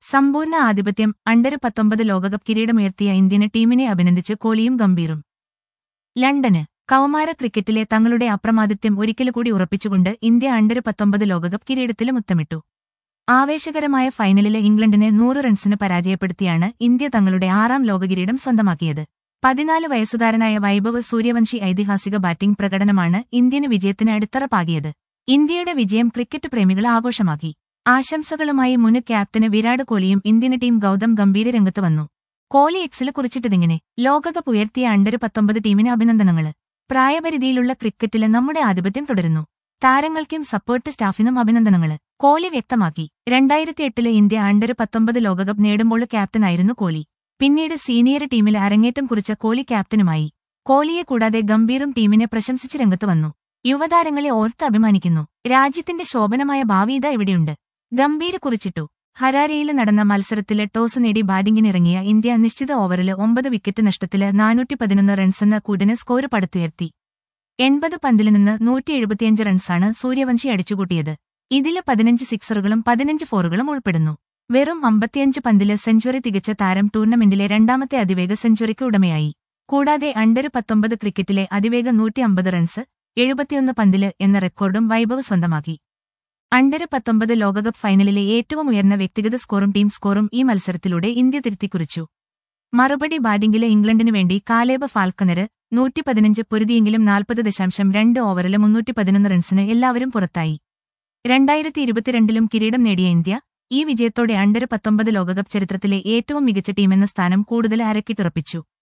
സമ്പൂർണ്ണ ആധിപത്യം അണ്ടർ പത്തൊമ്പത് ലോകകപ്പ് കിരീടമുയർത്തിയ ഇന്ത്യന് ടീമിനെ അഭിനന്ദിച്ച് കോഹ്ലിയും ഗംഭീറും ലണ്ടന് കൗമാര ക്രിക്കറ്റിലെ തങ്ങളുടെ അപ്രമാദിത്യം ഒരിക്കലുകൂടി ഉറപ്പിച്ചുകൊണ്ട് ഇന്ത്യ അണ്ടർ പത്തൊമ്പത് ലോകകപ്പ് കിരീടത്തിൽ മുത്തമിട്ടു ആവേശകരമായ ഫൈനലിലെ ഇംഗ്ലണ്ടിനെ നൂറ് റൺസിന് പരാജയപ്പെടുത്തിയാണ് ഇന്ത്യ തങ്ങളുടെ ആറാം ലോകകിരീടം സ്വന്തമാക്കിയത് പതിനാല് വയസ്സുകാരനായ വൈഭവ് സൂര്യവംശി ഐതിഹാസിക ബാറ്റിംഗ് പ്രകടനമാണ് ഇന്ത്യന് വിജയത്തിന് അടിത്തറ പാകിയത് ഇന്ത്യയുടെ വിജയം ക്രിക്കറ്റ് പ്രേമികൾ ആഘോഷമാക്കി ആശംസകളുമായി മുൻ ക്യാപ്റ്റന് വിരാട് കോഹ്ലിയും ഇന്ത്യൻ ടീം ഗൗതം ഗംഭീര രംഗത്ത് വന്നു കോഹ്ലി എക്സിൽ കുറിച്ചിട്ടതിങ്ങനെ ലോകകപ്പ് ഉയർത്തിയ അണ്ടർ പത്തൊമ്പത് ടീമിന് അഭിനന്ദനങ്ങള് പ്രായപരിധിയിലുള്ള ക്രിക്കറ്റിലെ നമ്മുടെ ആധിപത്യം തുടരുന്നു താരങ്ങൾക്കും സപ്പോർട്ട് സ്റ്റാഫിനും അഭിനന്ദനങ്ങള് കോഹ്ലി വ്യക്തമാക്കി രണ്ടായിരത്തി എട്ടിലെ ഇന്ത്യ അണ്ടർ പത്തൊമ്പത് ലോകകപ്പ് നേടുമ്പോൾ ക്യാപ്റ്റനായിരുന്നു കോഹ്ലി പിന്നീട് സീനിയർ ടീമിൽ അരങ്ങേറ്റം കുറിച്ച കോഹ്ലി ക്യാപ്റ്റനുമായി കോഹ്ലിയെ കൂടാതെ ഗംഭീറും ടീമിനെ പ്രശംസിച്ച് രംഗത്ത് വന്നു യുവതാരങ്ങളെ ഓർത്ത് അഭിമാനിക്കുന്നു രാജ്യത്തിന്റെ ശോഭനമായ ഭാവി ഇതാ ഇവിടെയുണ്ട് ഗംഭീർ കുറിച്ചിട്ടു ഹരാരയിൽ നടന്ന മത്സരത്തില് ടോസ് നേടി ബാറ്റിംഗിനിറങ്ങിയ ഇന്ത്യ നിശ്ചിത ഓവറില് ഒമ്പത് വിക്കറ്റ് നഷ്ടത്തില് നാനൂറ്റി പതിനൊന്ന് റൺസെന്ന കൂടിന് സ്കോർ പടുത്തുയർത്തി എൺപത് പന്തിൽ നിന്ന് നൂറ്റി എഴുപത്തിയഞ്ച് റൺസാണ് സൂര്യവംശി അടിച്ചുകൂട്ടിയത് ഇതില് പതിനഞ്ച് സിക്സറുകളും പതിനഞ്ച് ഫോറുകളും ഉൾപ്പെടുന്നു വെറും അമ്പത്തിയഞ്ച് പന്തില് സെഞ്ചുറി തികച്ച താരം ടൂർണമെന്റിലെ രണ്ടാമത്തെ അതിവേഗ സെഞ്ചുറിക്ക് ഉടമയായി കൂടാതെ അണ്ടർ പത്തൊമ്പത് ക്രിക്കറ്റിലെ അതിവേഗ നൂറ്റി അമ്പത് റൺസ് എഴുപത്തിയൊന്ന് പന്തില് എന്ന റെക്കോർഡും വൈഭവ് സ്വന്തമാക്കി അണ്ടർ പത്തൊമ്പത് ലോകകപ്പ് ഫൈനലിലെ ഏറ്റവും ഉയർന്ന വ്യക്തിഗത സ്കോറും ടീം സ്കോറും ഈ മത്സരത്തിലൂടെ ഇന്ത്യ തിരുത്തിക്കുറിച്ചു മറുപടി ബാറ്റിംഗിലെ ഇംഗ്ലണ്ടിനു വേണ്ടി കാലേബ് ഫാൽക്കനര് നൂറ്റി പതിനഞ്ച് പൊരുതിയെങ്കിലും നാൽപ്പത് ദശാംശം രണ്ട് ഓവറില് മുന്നൂറ്റി പതിനൊന്ന് റൺസിന് എല്ലാവരും പുറത്തായി രണ്ടായിരത്തി ഇരുപത്തിരണ്ടിലും കിരീടം നേടിയ ഇന്ത്യ ഈ വിജയത്തോടെ അണ്ടർ പത്തൊമ്പത് ലോകകപ്പ് ചരിത്രത്തിലെ ഏറ്റവും മികച്ച ടീമെന്ന സ്ഥാനം കൂടുതൽ അരക്കിട്ടുറപ്പിച്ചു